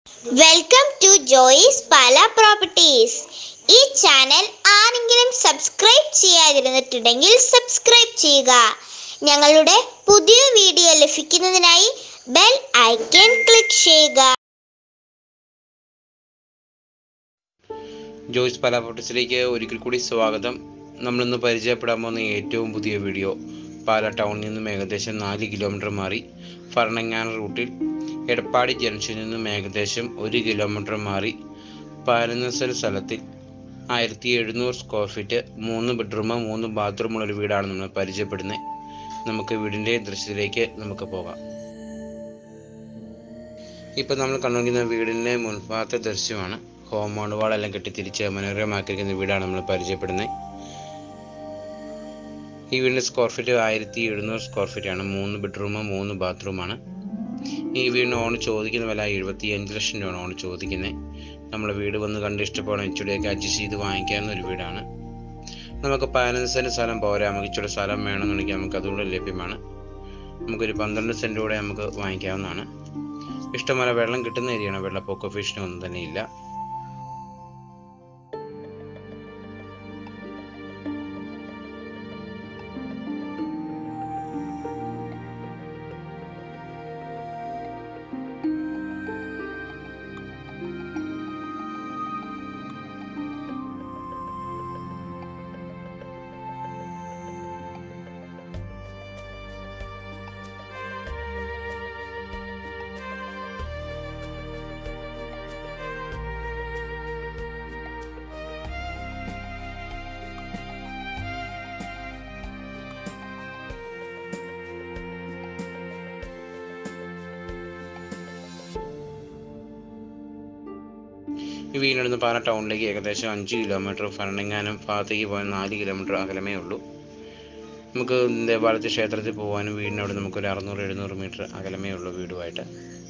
welcome to Joy's Pala properties ഈ channel ആരെങ്കിലും subscribe ചെയ്യാതിരുന്നിട്ടുണ്ടെങ്കിൽ സബ്സ്ക്രൈബ് ചെയ്യുക ഞങ്ങളുടെ പുതിയ വീഡിയോ ലഭിക്കുന്നതിനായി ബെൽ ഐക്കൺ ക്ലിക്ക് ചെയ്യുക ജോയ്സ് പാലാപ്പോട്ടിസിലേക്ക് ഒരിക്കൽ കൂടി സ്വാഗതം നമ്മളിന്ന് പരിചയപ്പെടാൻ പോകുന്ന ഏറ്റവും പുതിയ വീഡിയോ പാല ടൗണിൽ നിന്നും ഏകദേശം നാല് കിലോമീറ്റർ മാറി ഭരണങ്ങാന റൂട്ടിൽ എടപ്പാടി ജംഗ്ഷനിൽ നിന്നും ഏകദേശം ഒരു കിലോമീറ്റർ മാറി പതിനൊന്ന് സെൽ സ്ഥലത്തിൽ ആയിരത്തി എഴുന്നൂറ് സ്ക്വയർ ഫീറ്റ് മൂന്ന് ബെഡ്റൂമ് മൂന്ന് ബാത്റൂമുള്ള ഒരു വീടാണ് നമ്മൾ പരിചയപ്പെടുന്നത് നമുക്ക് വീടിൻ്റെ ദൃശ്യത്തിലേക്ക് നമുക്ക് പോകാം ഇപ്പം നമ്മൾ കണ്ടുകൊണ്ടിരിക്കുന്ന വീടിൻ്റെ മുൻഭാഗത്തെ ദൃശ്യമാണ് കോമ്പൗണ്ട് വാളെല്ലാം കെട്ടി തിരിച്ച് മനോഹരമാക്കിയിരിക്കുന്ന വീടാണ് നമ്മൾ പരിചയപ്പെടുന്നത് ഈ വീടിൻ്റെ സ്ക്വയർ ഫീറ്റ് ആയിരത്തി എഴുന്നൂറ് സ്ക്വയർ ഫീറ്റ് ആണ് മൂന്ന് ബെഡ്റൂം മൂന്ന് ബാത്റൂമാണ് ഈ വീടിന് ഓണ് ചോദിക്കുന്ന വില എഴുപത്തി അഞ്ച് ലക്ഷം രൂപയാണ് ഓണ് ചോദിക്കുന്നത് നമ്മൾ വീട് വന്ന് കണ്ട് ഇഷ്ടപ്പെടണം ഇച്ചിരിയൊക്കെ അഡ്ജസ്റ്റ് ചെയ്ത് വാങ്ങിക്കാവുന്ന ഒരു വീടാണ് നമുക്ക് പതിനഞ്ച് സെൻറ്റ് സ്ഥലം പോരാ നമുക്ക് ഇച്ചിരി സ്ഥലം വേണമെന്നുണ്ടെങ്കിൽ നമുക്ക് അതുകൂടെ ലഭ്യമാണ് നമുക്കൊരു പന്ത്രണ്ട് സെൻറ്റ് കൂടെ നമുക്ക് വാങ്ങിക്കാവുന്നതാണ് ഇഷ്ടംപോലെ വെള്ളം കിട്ടുന്ന ഏരിയയാണ് വെള്ളപ്പൊക്ക ഫിഷിനും ഒന്നും തന്നെ ഇല്ല ഈ വീടിനടുത്ത് പാല ടൗണിലേക്ക് ഏകദേശം അഞ്ച് കിലോമീറ്റർ ഭരണങ്ങാനം ഭാഗത്തേക്ക് പോകാൻ നാല് കിലോമീറ്റർ അകലമേ ഉള്ളൂ നമുക്ക് ദേവാലയത്തിൽ ക്ഷേത്രത്തിൽ പോകാനും വീടിനോട് നമുക്കൊരു അറുന്നൂറ് എഴുന്നൂറ് മീറ്റർ അകലമേ ഉള്ളൂ വീടുമായിട്ട്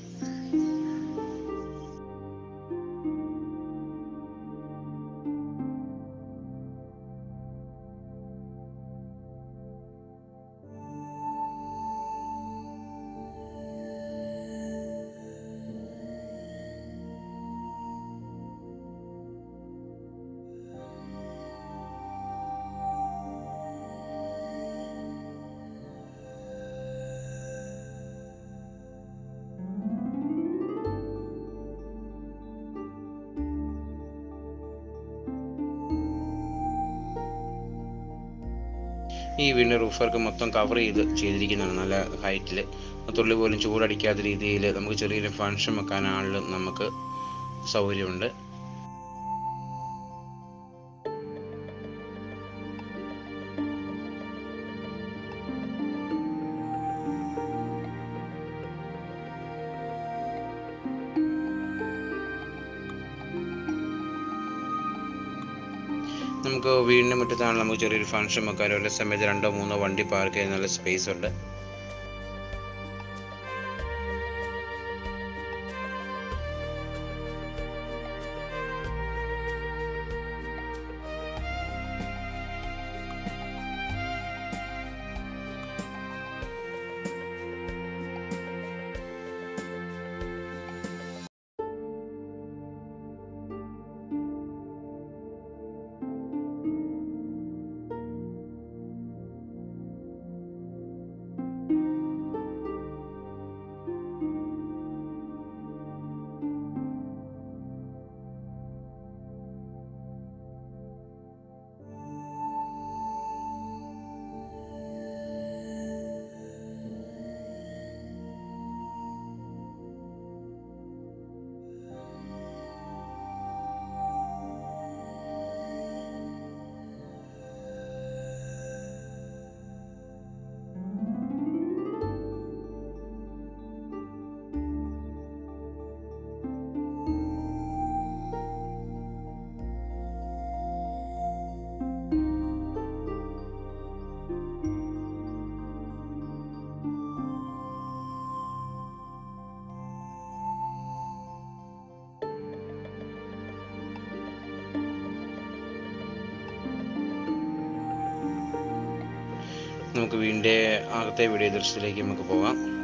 ഈ വീടിൻ്റെ റൂഫർക്ക് മൊത്തം കവർ ചെയ്ത് ചെയ്തിരിക്കുന്നതാണ് നല്ല ഹൈറ്റിൽ തുള്ളി പോലും ചൂടടിക്കാത്ത രീതിയിൽ നമുക്ക് ചെറിയൊരു ഫങ്ഷൻ വെക്കാനാണെങ്കിലും നമുക്ക് സൗകര്യമുണ്ട് നമുക്ക് വീടിൻ്റെ മുറ്റത്താണ് നമുക്ക് ചെറിയൊരു ഫങ്ഷൻ വെക്കാനോ ഒരേ സമയത്ത് രണ്ടോ മൂന്നോ വണ്ടി പാർക്ക് ചെയ്യാൻ നല്ല സ്പേസ് ഉണ്ട് നമുക്ക് വീടിൻ്റെ അകത്തെ വീഡിയോ ദൃശ്യത്തിലേക്ക് നമുക്ക് പോകാം